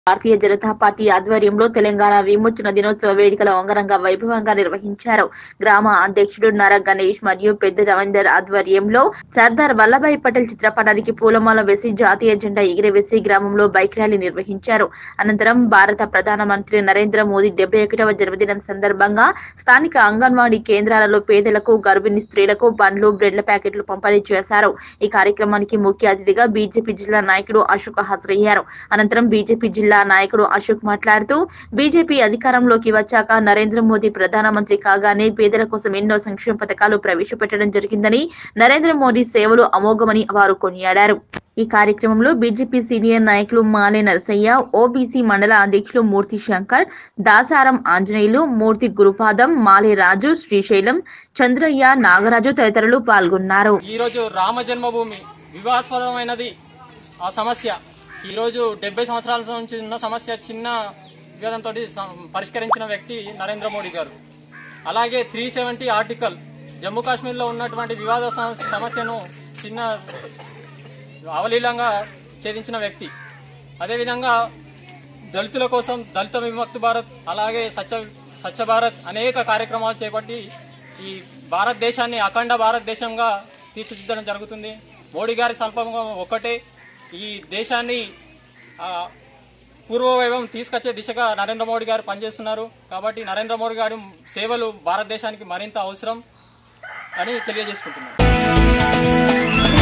భారతీయ Janata party ఆధ్వర్యంలో తెలంగాణ విమోచన దినోత్సవ వేడుకల అంగరంగ వైభవంగా నిర్వహించారు గ్రామ అధ్యక్షుడు నర గణేష్ మరియు పెద్ద రవీందర్ ఆధ్వర్యంలో సర్దార్ వల్లభాయ్ పటేల్ చిత్రపటానికి పూలమాల వేసి జాతీయ జెండా ఎగిరవేసి గ్రామంలో బైక్ ర్యాలీ నిర్వహించారు అనంతరం భారత ప్రధానమంత్రి నరేంద్ర మోదీ డెబ్బై ఒకటవ జన్మదినం సందర్భంగా స్థానిక అంగన్వాడీ కేంద్రాలలో పేదలకు గర్భిణీ స్త్రీలకు పండ్లు బ్రెడ్ల ప్యాకెట్లు పంపిణీ చేశారు ఈ కార్యక్రమానికి ముఖ్య అతిథిగా బీజేపీ జిల్లా నాయకుడు అశోక్ హాజరయ్యారు అనంతరం బీజేపీ జిల్లా నాయకుడు అశోక్ మాట్లాడుతూ బీజేపీ అధికారంలోకి వచ్చాక నరేంద్ర మోదీ ప్రధానమంత్రి కాగానే పేదల కోసం ఎన్నో సంక్షేమ పథకాలు ప్రవేశపెట్టడం జరిగిందని నరేంద్ర మోదీ సేవలు అమోఘమని వారు కొనియాడారు ఈ కార్యక్రమంలో బీజేపీ సీనియర్ నాయకులు మాలే నరసయ్య ఓబీసీ మండల అధ్యక్షులు మూర్తి శంకర్ దాసారం ఆంజనేయులు మూర్తి గురుపాదం మాలే రాజు శ్రీశైలం చంద్రయ్య నాగరాజు తదితరులు పాల్గొన్నారు ఈ రోజు రామ జన్మభూమి వివాదాస్పదమైనది ఆ సమస్య ఈ రోజు డెబ్బై సంవత్సరాల నుంచి ఉన్న సమస్య చిన్న వివాదంతో పరిష్కరించిన వ్యక్తి నరేంద్ర మోడీ గారు అలాగే three seventy article Jammu Kashmir లో ఉన్నటువంటి వివాద సమ- సమస్యను చిన్న అవలీలంగా ఛేదించిన వ్యక్తి అదేవిధంగా దళితుల కోసం దళిత విముక్తి భారత్ అలాగే స్వచ్ఛ స్వచ్ఛ భారత్ అనేక కార్యక్రమాలు చేపట్టి ఈ భారతదేశాన్ని అఖండ భారతదేశంగా తీర్చిదిద్దడం జరుగుతుంది మోడీ గారి సంకల్పం ఒక్కటే ఈ దేశాన్ని ఆ, పూర్వవైభవం తీసుకొచ్చే దిశగా నరేంద్ర మోడీ గారు పనిచేస్తున్నారు కాబట్టి నరేంద్ర మోడీ గారి సేవలు భారతదేశానికి మరింత అవసరం అని తెలియజేసుకుంటున్నారు